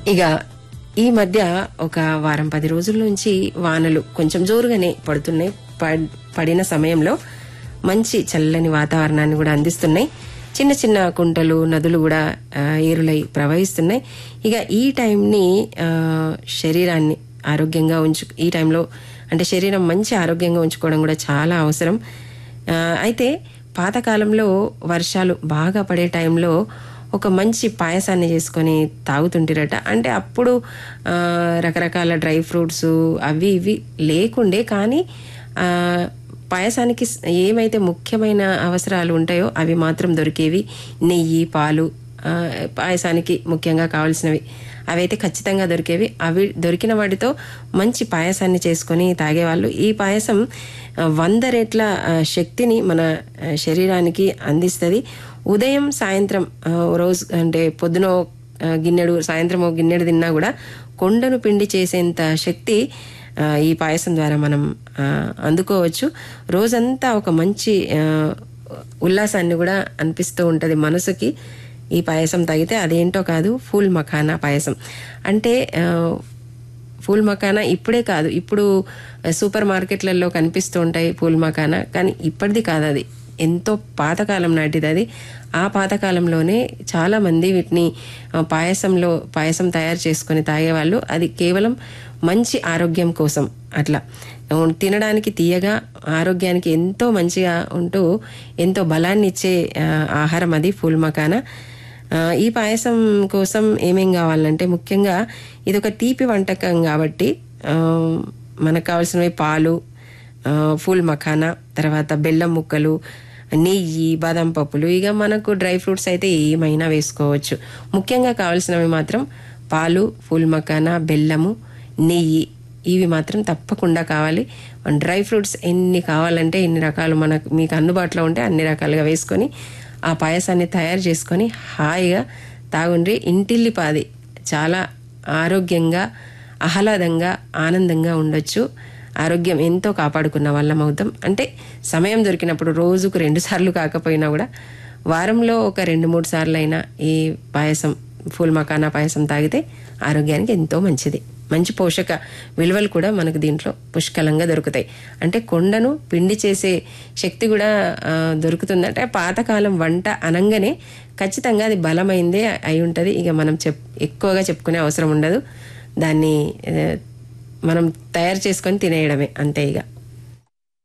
ఇక ఈ మధ్య ఒక వారం పది రోజుల నుంచి వానలు కొంచెం జోరుగానే పడుతున్నాయి పడ్- పడిన సమయంలో మంచి చల్లని వాతావరణాన్ని కూడా అందిస్తున్నాయి చిన్న చిన్న కుంటలు నదులు కూడా ఆ, ఏరులై ప్రవహిస్తున్నాయి ఇక ఈ టైంని ఆ, శరీరాన్ని ఆరోగ్యంగా ఉంచు ఈ టైంలో అంటే శరీరం మంచి ఆరోగ్యంగా ఉంచుకోవడం కూడా చాలా అవసరం ఆ, అయితే పాతకాలంలో వర్షాలు బాగా పడే టైంలో ఒక మంచి పాయసాన్ని చేసుకొని తాగుతుంటారట అంటే అప్పుడు ఆ, రకరకాల డ్రై ఫ్రూట్స్ అవి ఇవి లేకుండే కానీ ఆ, పాయసానికి స్- ఏమైతే ముఖ్యమైన అవసరాలు ఉంటాయో అవి మాత్రం దొరికేవి నెయ్యి పాలు ఆ, పాయసానికి ముఖ్యంగా కావాల్సినవి అవైతే ఖచ్చితంగా దొరికేవి అవి దొరికిన వాటితో మంచి పాయసాన్ని చేసుకొని తాగేవాళ్ళు ఈ పాయసం ఆ, వంద రెట్ల ఆ, శక్తిని మన ఆ, శరీరానికి అందిస్తుంది ఉదయం సాయంత్రం ఆ, రోజు అంటే పొద్దున ఓ, ఆ, గిన్నెడు సాయంత్రం ఒక గిన్నెడు తిన్నా కూడా కొండను పిండి చేసేంత శక్తి ఆ, ఈ పాయసం ద్వారా మనం ఆ, అందుకోవచ్చు రోజంతా ఒక మంచి ఆ, ఉల్లాసాన్ని కూడా అనిపిస్తూ ఉంటుంది మనసుకి ఈ పాయసం తాగితే అదేంటో కాదు ఫూల్ మఖానా పాయసం అంటే ఆ, ఫూల్ మకానా ఇప్పుడే కాదు ఇప్పుడు సూపర్ మార్కెట్లలో కనిపిస్తూ ఉంటాయి పూల్ మకానా కానీ ఇప్పటిది కాదు అది ఎంతో పాతకాలం నాటిది అది ఆ పాతకాలంలోనే చాలా మంది వీటిని ఆ, పాయసంలో పాయసం తయారు చేసుకొని తాగేవాళ్ళు అది కేవలం మంచి ఆరోగ్యం కోసం అట్లా ఉం, తినడానికి తీయగా ఆరోగ్యానికి ఎంతో మంచిగా ఉంటూ ఎంతో బలాన్ని ఇచ్చే ఆ, ఆహారం అది ఫూల్ మకానా ఆ, ఈ పాయసం కోసం ఏమేం కావాలంటే ముఖ్యంగా ఇది ఒక తీపి వంటకం కాబట్టి ఆ, మనకు కావాల్సినవి పాలు ఆ, ఫుల్ మఖానా తర్వాత బెల్లం ముక్కలు నెయ్యి బాదం పప్పులు ఇక మనకు డ్రై ఫ్రూట్స్ అయితే ఏమైనా వేసుకోవచ్చు ముఖ్యంగా కావాల్సినవి మాత్రం పాలు ఫుల్ మఖానా బెల్లము నెయ్యి ఇవి మాత్రం తప్పకుండా కావాలి డ్రై ఫ్రూట్స్ ఎన్ని కావాలంటే ఎన్ని రకాలు మనకు మీకు అందుబాటులో ఉంటే అన్ని రకాలుగా వేసుకొని ఆ పాయసాన్ని తయారు చేసుకొని హాయిగా తాగుండ్రి ఇంటిల్లిపాది చాలా ఆరోగ్యంగా ఆహ్లాదంగా ఆనందంగా ఉండొచ్చు ఆరోగ్యం ఎంతో కాపాడుకున్న వాళ్ళం అవుతాం అంటే సమయం దొరికినప్పుడు రోజుకు రెండు సార్లు కాకపోయినా కూడా వారంలో ఒక రెండు మూడు సార్లు అయినా ఈ పాయసం ఫుల్ మకానా పాయసం తాగితే ఆరోగ్యానికి ఎంతో మంచిది మంచి పోషక విలువలు కూడా మనకు దీంట్లో పుష్కలంగా దొరుకుతాయి అంటే కొండను పిండి చేసే శక్తి కూడా ఆ, దొరుకుతుంది అంటే పాతకాలం వంట అనంగానే ఖచ్చితంగా అది బలమైందే అయి ఉంటుంది ఇక మనం చెప్ ఎక్కువగా చెప్పుకునే అవసరం ఉండదు దాన్ని ఆ, మనం తయారు చేసుకొని తినేయడమే అంతే ఇక